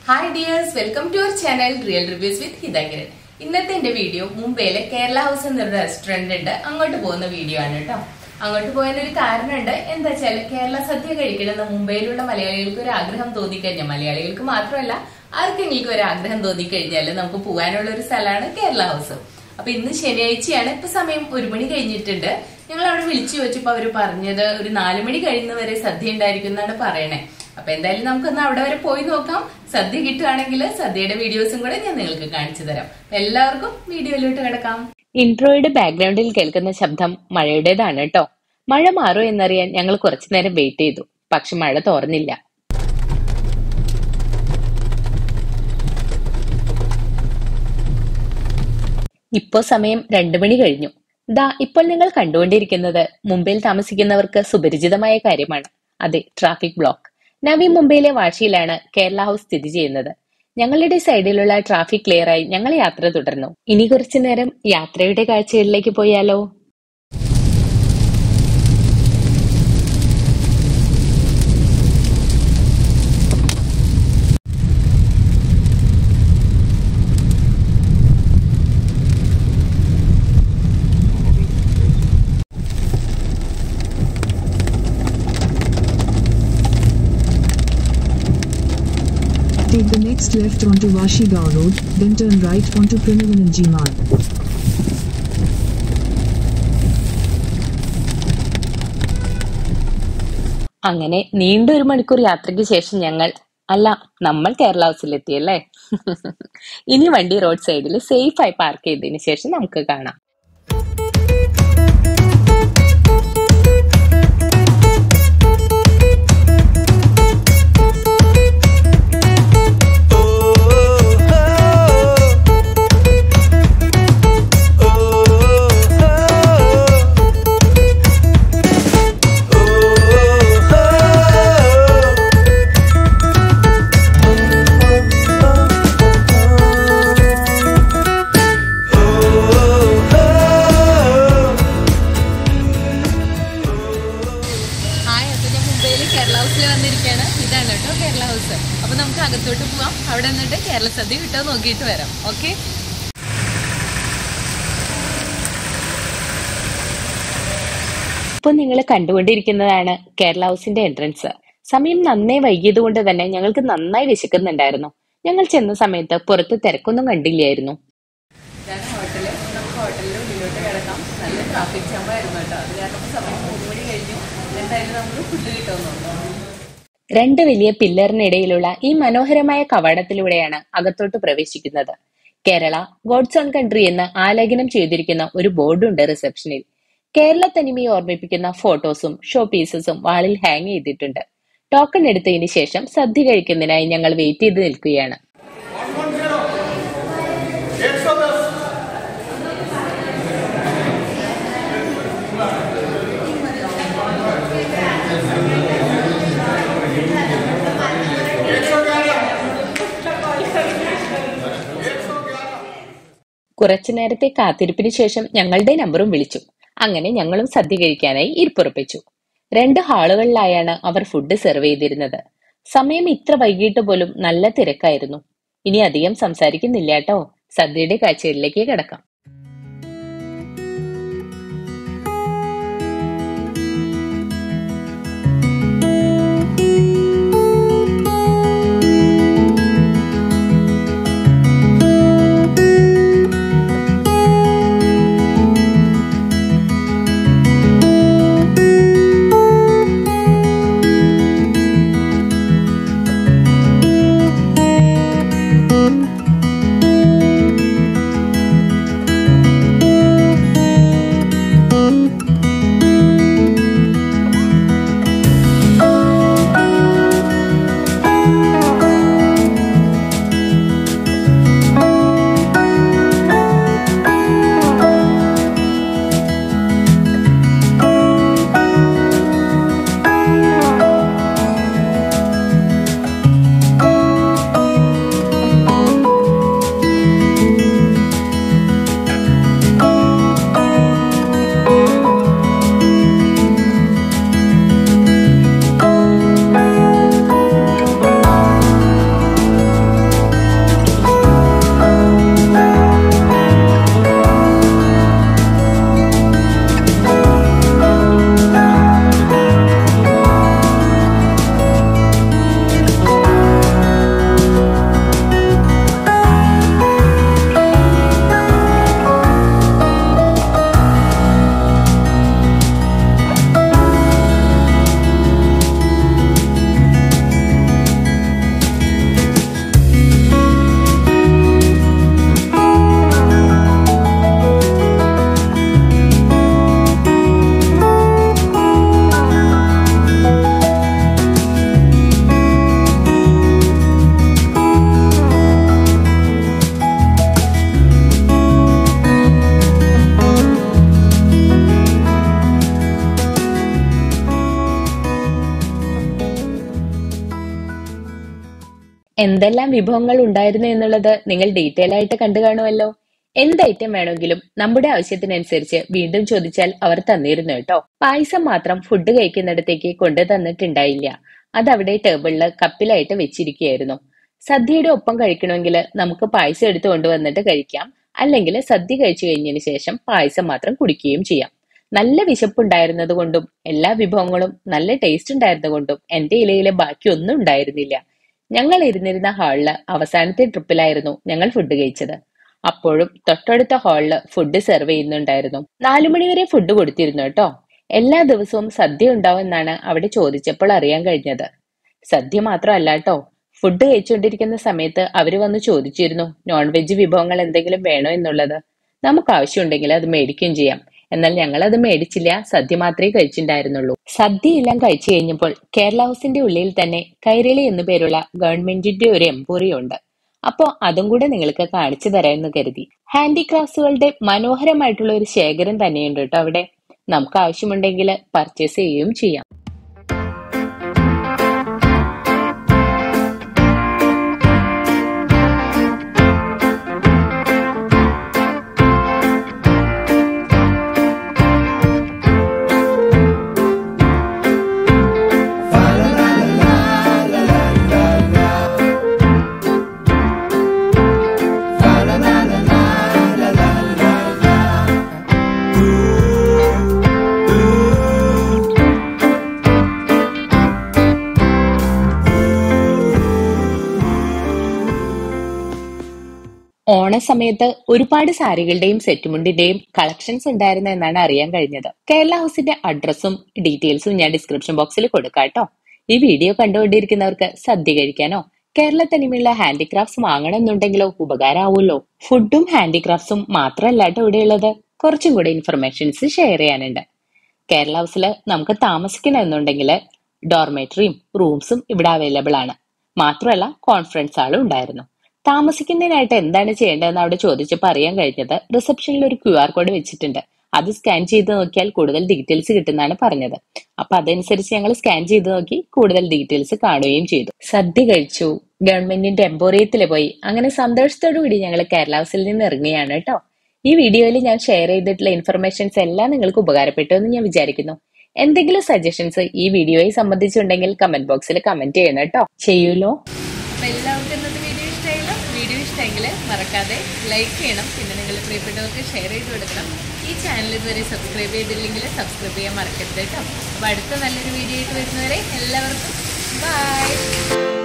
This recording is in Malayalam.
Hi dears welcome to our channel real reviews with Hithakiran ഇന്നത്തെ എന്റെ വീഡിയോ മുംബൈയിലെ കേരള ഹൗസ് എന്നൊരു റെസ്റ്റോറന്റ് ഉണ്ട് അങ്ങോട്ട് പോകുന്ന വീഡിയോ ആണ് കേട്ടോ അങ്ങോട്ട് പോയതിനൊരു കാരണമുണ്ട് എന്താ വെച്ചാൽ കേരള സദ്യ കഴിക്കണമെന്ന് മുംബൈയിലുള്ള മലയാളികൾക്ക് ഒരു ആഗ്രഹം തോന്നിക്കഴിഞ്ഞാൽ മലയാളികൾക്ക് മാത്രമല്ല ആർക്കെങ്കിലും ഒരു ആഗ്രഹം തോന്നിക്കഴിഞ്ഞാൽ നമുക്ക് പോകാനുള്ള ഒരു സ്ഥലമാണ് കേരള ഹൗസ് അപ്പൊ ഇന്ന് ശനിയാഴ്ചയാണ് ഇപ്പൊ സമയം ഒരു മണി കഴിഞ്ഞിട്ടുണ്ട് ഞങ്ങൾ അവിടെ വിളിച്ചു വെച്ചപ്പോ അവര് പറഞ്ഞത് ഒരു നാലു മണി കഴിയുന്നവരെ സദ്യ ഉണ്ടായിരിക്കും എന്നാണ് പറയണേ അപ്പൊ എന്തായാലും നമുക്കൊന്ന് അവിടെ വരെ പോയി നോക്കാം സദ്യ കിട്ടുകയാണെങ്കിൽ സദ്യയുടെ വീഡിയോസും കൂടെ ഞാൻ നിങ്ങൾക്ക് കാണിച്ചു തരാം അപ്പൊ എല്ലാവർക്കും വീഡിയോയിലോട്ട് കിടക്കാം ഇൻട്രോയുടെ ബാക്ക്ഗ്രൗണ്ടിൽ കേൾക്കുന്ന ശബ്ദം മഴയുടേതാണ് കേട്ടോ മഴ മാറോ എന്നറിയാൻ ഞങ്ങൾ കുറച്ചു നേരം വെയിറ്റ് ചെയ്തു പക്ഷെ മഴ തോർന്നില്ല ഇപ്പോ സമയം രണ്ടു മണി കഴിഞ്ഞു ദാ ഇപ്പോൾ നിങ്ങൾ കണ്ടുകൊണ്ടിരിക്കുന്നത് മുംബൈയിൽ താമസിക്കുന്നവർക്ക് സുപരിചിതമായ കാര്യമാണ് അതെ ട്രാഫിക് ബ്ലോക്ക് നവി മുംബൈയിലെ വാശിയിലാണ് കേരള ഹൗസ് സ്ഥിതി ചെയ്യുന്നത് ഞങ്ങളുടെ സൈഡിലുള്ള ട്രാഫിക് ക്ലിയറായി ഞങ്ങൾ യാത്ര തുടർന്നു ഇനി കുറച്ചു നേരം യാത്രയുടെ കാഴ്ചകളിലേക്ക് പോയാലോ Take the next left onto Washigaon Road, then turn right onto Primivananji Marg. അങ്ങനെ നീണ്ട ഒരു മണിക്കൂർ യാത്രയ്ക്ക് ശേഷം ഞങ്ങൾ അല്ല നമ്മൾ കേരള ഹൗസിലെത്തിയല്ലേ ഇനി വണ്ടി റോഡ് സൈഡിൽ സേഫ് ആയി പാർക്ക് ചെയ്തതിന് ശേഷം നമുക്ക് കാണാം ഹായ് അപ്പൊ ഞാൻ മുംബൈയിൽ കേരള ഹൗസിൽ വന്നിരിക്കുകയാണ് ഇതാണ് കേട്ടോ കേരള ഹൗസ് അപ്പൊ നമുക്ക് അകത്തോട്ട് പോവാം അവിടെ നിന്നിട്ട് കേരള സദ്യ കിട്ടോ നോക്കിയിട്ട് വരാം ഓക്കെ ഇപ്പൊ നിങ്ങൾ കണ്ടുകൊണ്ടിരിക്കുന്നതാണ് കേരള ഹൗസിന്റെ എൻട്രൻസ് സമയം നന്നേ വൈകിയത് കൊണ്ട് തന്നെ ഞങ്ങൾക്ക് നന്നായി വിശക്കുന്നുണ്ടായിരുന്നു ഞങ്ങൾ ചെന്ന സമയത്ത് പുറത്ത് തിരക്കൊന്നും കണ്ടില്ലായിരുന്നു ഇതാണ് ഹോട്ടല് നമുക്ക് ഹോട്ടലിൽ ഉള്ളിലോട്ട് കിടക്കാം നല്ല ട്രാഫിക് ജാമായിരുന്നു കേട്ടോ അത് കാരണം ഇപ്പൊ സമയം മൂന്ന് മണി കഴിഞ്ഞു എന്തായാലും നമുക്ക് ഫുഡ് കിട്ടുമെന്ന് നോക്കാം രണ്ട് വലിയ പില്ലറിനിടയിലുള്ള ഈ മനോഹരമായ കവാടത്തിലൂടെയാണ് അകത്തോട്ട് പ്രവേശിക്കുന്നത് കേരള ഗോഡ്സ് ഓൺ കൺട്രി എന്ന് ആലേഖനം ചെയ്തിരിക്കുന്ന ഒരു ബോർഡുണ്ട് റിസപ്ഷനിൽ കേരള തനിമയെ ഓർമ്മിപ്പിക്കുന്ന ഫോട്ടോസും ഷോ പീസസും വാളിൽ ഹാങ് ചെയ്തിട്ടുണ്ട് ടോക്കൺ എടുത്തതിന് ശേഷം സദ്യ കഴിക്കുന്നതിനായി ഞങ്ങൾ വെയിറ്റ് ചെയ്ത് നിൽക്കുകയാണ് കുറച്ചു നേരത്തെ കാത്തിരിപ്പിന് ശേഷം ഞങ്ങളുടെ നമ്പറും വിളിച്ചു അങ്ങനെ ഞങ്ങളും സദ്യ കഴിക്കാനായി ഇരിപ്പുറപ്പിച്ചു രണ്ട് ഹാളുകളിലായാണ് അവർ ഫുഡ് സെർവ് ചെയ്തിരുന്നത് സമയം ഇത്ര വൈകിട്ട് പോലും നല്ല തിരക്കായിരുന്നു ഇനി അധികം സംസാരിക്കുന്നില്ല കേട്ടോ സദ്യയുടെ കാഴ്ചകളിലേക്ക് കിടക്കാം എന്തെല്ലാം വിഭവങ്ങൾ ഉണ്ടായിരുന്നു എന്നുള്ളത് നിങ്ങൾ ഡീറ്റെയിൽ ആയിട്ട് കണ്ടു കാണുമല്ലോ എന്ത് ഐറ്റം വേണമെങ്കിലും നമ്മുടെ ആവശ്യത്തിനനുസരിച്ച് വീണ്ടും ചോദിച്ചാൽ അവർ തന്നിരുന്നു കേട്ടോ പായസം മാത്രം ഫുഡ് കഴിക്കുന്നിടത്തേക്ക് കൊണ്ടു തന്നിട്ടുണ്ടായില്ല അതവിടെ ടേബിളിൽ കപ്പിലായിട്ട് വെച്ചിരിക്കുകയായിരുന്നു സദ്യയുടെ ഒപ്പം കഴിക്കണമെങ്കിൽ നമുക്ക് പായസം എടുത്തു കൊണ്ടുവന്നിട്ട് കഴിക്കാം അല്ലെങ്കിൽ സദ്യ കഴിച്ചു കഴിഞ്ഞതിന് ശേഷം പായസം മാത്രം കുടിക്കുകയും ചെയ്യാം നല്ല വിശപ്പുണ്ടായിരുന്നത് കൊണ്ടും എല്ലാ വിഭവങ്ങളും നല്ല ടേസ്റ്റ് ഉണ്ടായിരുന്നത് കൊണ്ടും എന്റെ ഇലയിലെ ബാക്കി ഒന്നും ഉണ്ടായിരുന്നില്ല ഞങ്ങൾ ഇരുന്നിരുന്ന ഹാളില് അവസാനത്തെ ട്രിപ്പിലായിരുന്നു ഞങ്ങൾ ഫുഡ് കഴിച്ചത് അപ്പോഴും തൊട്ടടുത്ത ഹാളില് ഫുഡ് സെർവ് ചെയ്യുന്നുണ്ടായിരുന്നു നാലു മണിവരെ ഫുഡ് കൊടുത്തിരുന്നു കേട്ടോ എല്ലാ ദിവസവും സദ്യ ഉണ്ടാവുമെന്നാണ് അവിടെ ചോദിച്ചപ്പോൾ അറിയാൻ കഴിഞ്ഞത് സദ്യ മാത്രമല്ല കേട്ടോ ഫുഡ് കഴിച്ചുകൊണ്ടിരിക്കുന്ന സമയത്ത് അവര് വന്ന് ചോദിച്ചിരുന്നു നോൺ വെജ് വിഭവങ്ങൾ എന്തെങ്കിലും വേണോ എന്നുള്ളത് നമുക്ക് ആവശ്യമുണ്ടെങ്കിൽ അത് മേടിക്കുകയും ചെയ്യാം എന്നാൽ ഞങ്ങൾ അത് മേടിച്ചില്ല സദ്യ മാത്രമേ കഴിച്ചിട്ടുണ്ടായിരുന്നുള്ളൂ സദ്യ എല്ലാം കഴിച്ചു കഴിഞ്ഞപ്പോൾ കേരള ഹൗസിന്റെ ഉള്ളിൽ തന്നെ കൈരളി എന്നു പേരുള്ള ഗവൺമെന്റിന്റെ ഒരു എംപോറിയം ഉണ്ട് അപ്പോ അതും കൂടെ നിങ്ങൾക്ക് കാണിച്ചു തരാമെന്ന് കരുതി ഹാൻഡിക്രാഫ്റ്റ്സുകളുടെ മനോഹരമായിട്ടുള്ള ഒരു ശേഖരം തന്നെയുണ്ട് കേട്ടോ അവിടെ നമുക്ക് ആവശ്യമുണ്ടെങ്കിൽ പർച്ചേസ് ചെയ്യുകയും ചെയ്യാം ഓണസമയത്ത് ഒരുപാട് സാരികളുടെയും സെറ്റുമുണ്ടിന്റെയും കളക്ഷൻസ് ഉണ്ടായിരുന്നു എന്നാണ് അറിയാൻ കഴിഞ്ഞത് കേരള ഹൗസിന്റെ അഡ്രസ്സും ഡീറ്റെയിൽസും ഞാൻ ഡിസ്ക്രിപ്ഷൻ ബോക്സിൽ കൊടുക്കാം കേട്ടോ ഈ വീഡിയോ കണ്ടുകൊണ്ടിരിക്കുന്നവർക്ക് സദ്യ കഴിക്കാനോ കേരള തനിമയുള്ള ഹാൻഡിക്രാഫ്റ്റ്സ് വാങ്ങണമെന്നുണ്ടെങ്കിലോ ഉപകാരമാവുമല്ലോ ഫുഡും ഹാൻഡിക്രാഫ്റ്റ്സും മാത്രമല്ല കേട്ടോ ഇവിടെയുള്ളത് കുറച്ചും കൂടെ ഇൻഫർമേഷൻസ് ഷെയർ ചെയ്യാനുണ്ട് കേരള ഹൗസിൽ നമുക്ക് താമസിക്കണമെന്നുണ്ടെങ്കിൽ ഡോർമേറ്ററിയും റൂംസും ഇവിടെ അവൈലബിൾ ആണ് മാത്രമല്ല കോൺഫറൻസ് ഹാളും ഉണ്ടായിരുന്നു താമസിക്കുന്നതിനായിട്ട് എന്താണ് ചെയ്യേണ്ടതെന്ന് അവിടെ ചോദിച്ചപ്പോൾ അറിയാൻ കഴിഞ്ഞത് റിസപ്ഷനിൽ ഒരു ക്യു ആർ കോഡ് വെച്ചിട്ടുണ്ട് അത് സ്കാൻ ചെയ്ത് നോക്കിയാൽ കൂടുതൽ ഡീറ്റെയിൽസ് കിട്ടുന്നതാണ് പറഞ്ഞത് അപ്പൊ അതനുസരിച്ച് ഞങ്ങൾ സ്കാൻ ചെയ്ത് നോക്കി കൂടുതൽ ഡീറ്റെയിൽസ് കാണുകയും ചെയ്തു സദ്യ കഴിച്ചു ഗവൺമെന്റിന്റെ എംപോറിയത്തിൽ പോയി അങ്ങനെ സന്തോഷത്തോടു കൂടി ഞങ്ങൾ കേരള ഹൗസിൽ നിന്ന് ഇറങ്ങിയാണ് കേട്ടോ ഈ വീഡിയോയിൽ ഞാൻ ഷെയർ ചെയ്തിട്ടുള്ള ഇൻഫർമേഷൻസ് എല്ലാം നിങ്ങൾക്ക് ഉപകാരപ്പെട്ടു എന്ന് ഞാൻ വിചാരിക്കുന്നു എന്തെങ്കിലും സജഷൻസ് ഈ വീഡിയോയെ സംബന്ധിച്ചുണ്ടെങ്കിൽ കമന്റ് ബോക്സിൽ കമന്റ് ചെയ്യണം കേട്ടോ ചെയ്യൂലോ അപ്പൊ എല്ലാവർക്കും ഇന്നത്തെ വീഡിയോ ഇഷ്ടമായല്ലോ വീഡിയോ ഇഷ്ടമെങ്കിൽ മറക്കാതെ ലൈക്ക് ചെയ്യണം പിന്നെ നിങ്ങൾ പ്രിയപ്പെട്ടവർക്ക് ഷെയർ ചെയ്ത് കൊടുക്കണം ഈ ചാനൽ ഇതുവരെ സബ്സ്ക്രൈബ് ചെയ്തില്ലെങ്കിൽ സബ്സ്ക്രൈബ് ചെയ്യാൻ മറക്കരുത് കേട്ടോ അപ്പൊ അടുത്ത നല്ലൊരു വീഡിയോ ആയിട്ട് വരുന്നവരെ എല്ലാവർക്കും ബൈ